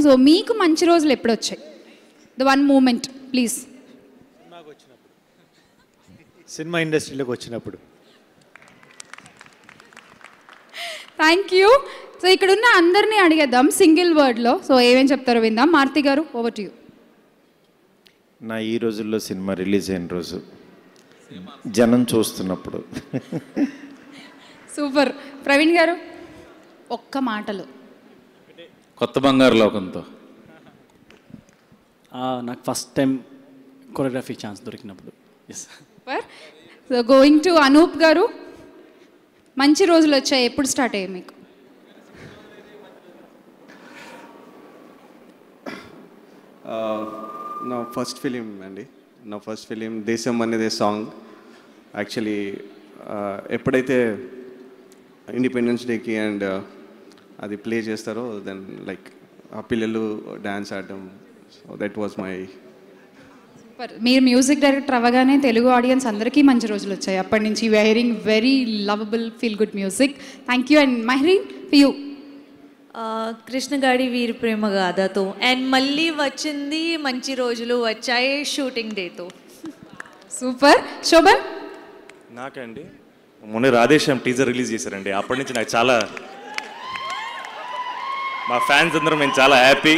so మీకు మంచి రోజులు ఎప్పుడు వచ్చాయి the one moment please cinema ఇండస్ట్రీలోకి వచ్చినప్పుడు థ్యాంక్ యూ సో ఇక్కడ ఉన్న అందరినీ అడిగేద్దాం సింగిల్ వర్డ్లో సో ఏమేం చెప్తారో విందాం మారుతి గారు ఓవర్ టు యూ నా ఈ రోజుల్లో సినిమా రిలీజ్ అయిన రోజు జనం చూస్తున్నప్పుడు సూపర్ ప్రవీణ్ గారు ఒక్క మాటలు కొత్త బంగారు లోకంతో ఆ, నాకు ఫస్ట్ టైం కొరియోగ్రఫీ ఛాన్స్ దొరికినప్పుడు yes super so going to Anup garu మంచి రోజులు వచ్చాయి ఎప్పుడు స్టార్ట్ అయ్యాయి మీకు నా ఫస్ట్ ఫిలిం అండి నా ఫస్ట్ ఫిలిం దేశం అనేది సాంగ్ యాక్చువల్లీ ఎప్పుడైతే ఇండిపెండెన్స్ డేకి అండ్ అది ప్లే చేస్తారో దెన్ లైక్ ఆ పిల్లలు డ్యాన్స్ ఆడడం so that was my super మీరు మ్యూజిక్ డైరెక్టర్ అవ్వగానే తెలుగు ఆడియన్స్ అందరికీ మంచి రోజులు వచ్చాయి అప్పటి నుంచి hearing very lovable feel good music thank you and Mehreen for you ah, కృష్ణగాడి వీరి ప్రేమ గాథతో అండ్ మళ్ళీ వచ్చింది మంచి రోజులు వచ్చాయి షూటింగ్ డేతో సూపర్ శోభన్ నాకండి మొన్న రాధేశ్యామ్ టీజర్ రిలీజ్ చేశారండి అప్పటి నుంచి నాకు చాలా మా ఫ్యాన్స్ అందరం మేము చాలా హ్యాపీ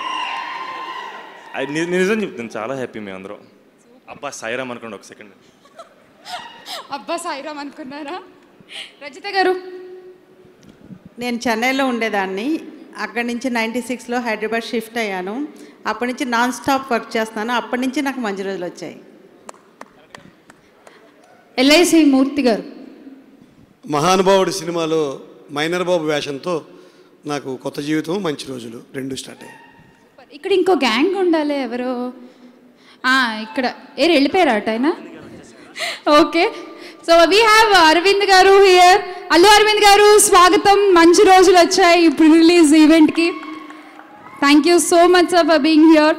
అది ని- నిజం చెప్తాను చాలా హ్యాపీ మేము అందరం అబ్బా సాయిరామ్ అనుకోండి ఒక సెకండ్ అబ్బా సాయిరామ్ అనుకున్నారా రజిత గారు నేను చెన్నైలో ఉండేదాన్ని అక్కడి నుంచి నైంటీ సిక్స్లో హైదరాబాద్ షిఫ్ట్ అయ్యాను అప్పటి నుంచి నాన్ స్టాప్ వర్క్ చేస్తున్నాను అప్పటి నుంచి నాకు మంచి రోజులు వచ్చాయి ఎల్ఐసి మూర్తి గారు మహానుభావుడు సినిమాలో మైనర్ బాబు వేషంతో నాకు కొత్త జీవితం మంచి రోజులు రెండు స్టార్ట్ అయ్యాయి ఇక్కడ ఇంకో గ్యాంగ్ ఉండాలి ఎవరో ఆ, ఇక్కడ ఏ వెళ్ళిపోయారా అటు ఆయన okay so we have Aravind garu here Allu Arvind గారు స్వాగతం మంచి రోజులు వచ్చాయి ఇప్పుడు రిలీజ్ ఈవెంట్కి thank you so much sir for being here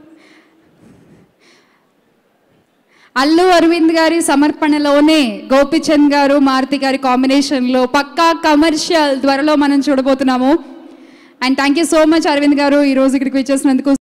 Allu Aravind గారి సమర్పణలోనే గోపిచంద్ గారు మారుతి గారి కాంబినేషన్లో పక్కా కమర్షియల్ త్వరలో మనం చూడబోతున్నాము and thank you so much Aravind garu ఈరోజు ఇక్కడికి వచ్చేసినందుకు